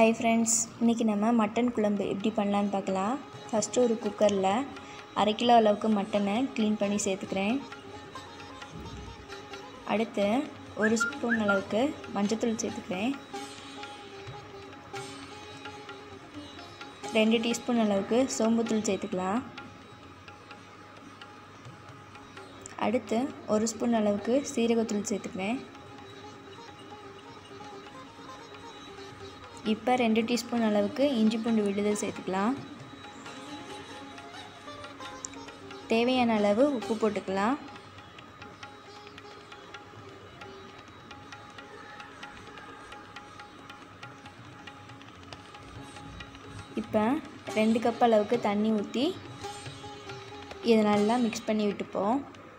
hi friends இன்றைக்கி நம்ம mutton குழம்பு எப்படி பண்ணலான்னு பார்க்கலாம் ஃபஸ்ட்டு ஒரு குக்கரில் அரை கிலோ அளவுக்கு மட்டனை க்ளீன் பண்ணி சேர்த்துக்கிறேன் அடுத்து ஒரு ஸ்பூன் அளவுக்கு மஞ்சத்தூள் சேர்த்துக்கிறேன் ரெண்டு டீஸ்பூன் அளவுக்கு சோம்புத்தூள் சேர்த்துக்கலாம் அடுத்து ஒரு ஸ்பூன் அளவுக்கு சீரகத்தூள் சேர்த்துக்கிறேன் இப்போ ரெண்டு டீஸ்பூன் அளவுக்கு இஞ்சி பூண்டு விழுதல் சேர்த்துக்கலாம் தேவையான அளவு உப்பு போட்டுக்கலாம் இப்போ ரெண்டு கப் அளவுக்கு தண்ணி ஊற்றி இதை நல்லா மிக்ஸ் பண்ணி விட்டுப்போம்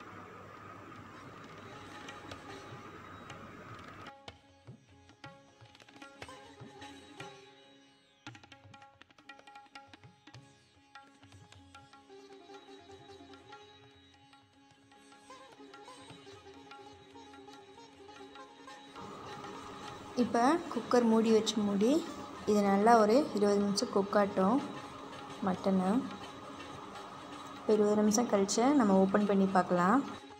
இப்போ குக்கர் மூடி வச்சு மூடி இது நல்லா ஒரு இருபது நிமிஷம் குக்காட்டும் மட்டனு இப்போ இருபது நிமிஷம் கழித்து நம்ம ஓப்பன் பண்ணி பார்க்கலாம்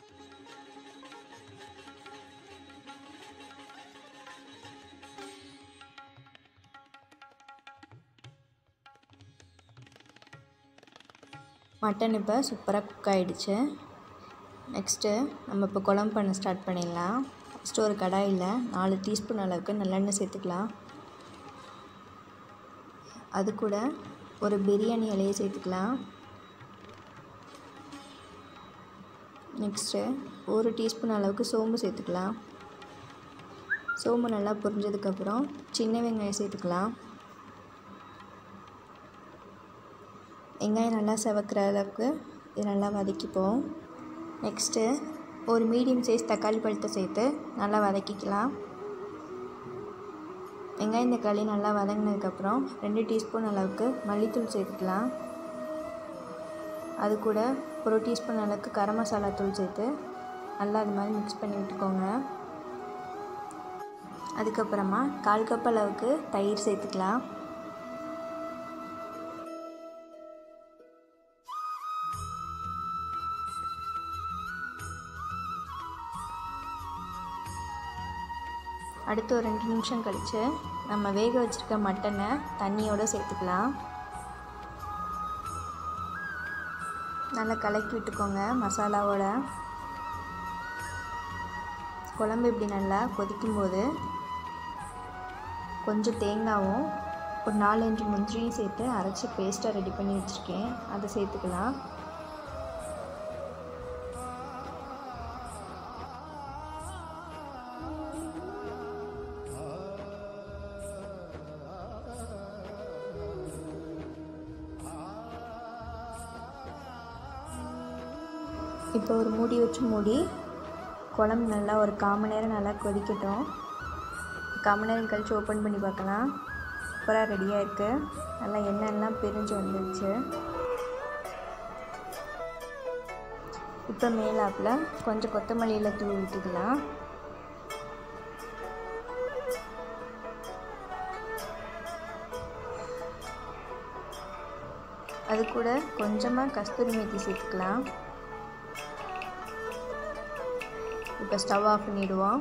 மட்டன் இப்போ சூப்பராக குக் ஆகிடுச்சு நெக்ஸ்ட்டு நம்ம இப்போ குழம்பு பண்ண ஸ்டார்ட் பண்ணிடலாம் ஃபஸ்ட்டு ஒரு கடாயில் நாலு டீஸ்பூன் அளவுக்கு நல்லெண்ணெய் சேர்த்துக்கலாம் அது கூட ஒரு பிரியாணி இலையை சேர்த்துக்கலாம் நெக்ஸ்ட்டு ஒரு டீஸ்பூன் அளவுக்கு சோம்பு சேர்த்துக்கலாம் சோம்பு நல்லா பொரிஞ்சதுக்கப்புறம் சின்ன வெங்காயம் சேர்த்துக்கலாம் வெங்காயம் நல்லா செவக்கிற அளவுக்கு இது நல்லா வதக்கிப்போம் நெக்ஸ்ட்டு ஒரு மீடியம் சைஸ் தக்காளி பழத்தை சேர்த்து நல்லா வதக்கிக்கலாம் வெங்காயம் தக்காளி நல்லா வதங்கினதுக்கப்புறம் ரெண்டு டீஸ்பூன் அளவுக்கு மல்லித்தூள் சேர்த்துக்கலாம் அது கூட ஒரு டீஸ்பூன் அளவுக்கு கரம் மசாலா தூள் சேர்த்து நல்லா அது மாதிரி மிக்ஸ் பண்ணி விட்டுக்கோங்க அதுக்கப்புறமா கால் கப் அளவுக்கு தயிர் சேர்த்துக்கலாம் அடுத்து ஒரு ரெண்டு நிமிஷம் கழித்து நம்ம வேக வச்சுருக்க மட்டனை தண்ணியோடு சேர்த்துக்கலாம் நல்லா கலக்கி விட்டுக்கோங்க மசாலாவோட குழம்பு இப்படி நல்லா கொதிக்கும்போது கொஞ்சம் தேங்காவும் ஒரு நாலஞ்சு முந்திரியும் சேர்த்து அரைச்சி பேஸ்ட்டாக ரெடி பண்ணி வச்சுருக்கேன் அதை சேர்த்துக்கலாம் இப்போ ஒரு மூடி வச்சு மூடி குழம்பு நல்லா ஒரு கால் மணி நேரம் நல்லா கொதிக்கட்டும் கால் மணி நேரம் கழித்து ஓப்பன் பண்ணி பார்க்கலாம் சூப்பராக ரெடியாக இருக்குது நல்லா எண்ணெய்லாம் பிரிஞ்சு வந்துடுச்சு இப்போ மேலாப்பில் கொஞ்சம் கொத்தமல்லியில் தூவி விட்டுக்கலாம் அது கூட கொஞ்சமாக கஸ்தூரி மேத்தி சேர்த்துக்கலாம் இப்போ ஸ்டவ் ஆஃப் பண்ணிவிடுவோம்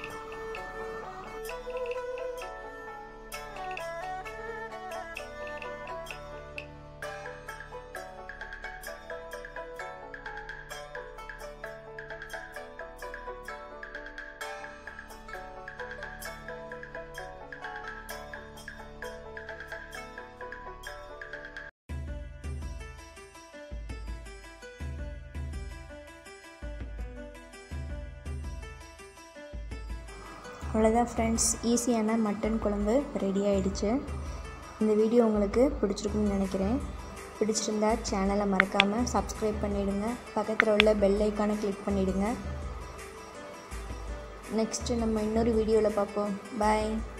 அவ்வளோதான் ஃப்ரெண்ட்ஸ் ஈஸியான மட்டன் குழம்பு ரெடி ஆகிடுச்சு இந்த வீடியோ உங்களுக்கு பிடிச்சிருக்குன்னு நினைக்கிறேன் பிடிச்சிருந்தா சேனலை மறக்காமல் சப்ஸ்கிரைப் பண்ணிவிடுங்க பக்கத்தில் உள்ள பெல் ஐக்கானை கிளிக் பண்ணிவிடுங்க நெக்ஸ்ட்டு நம்ம இன்னொரு வீடியோவில் பார்ப்போம் பாய்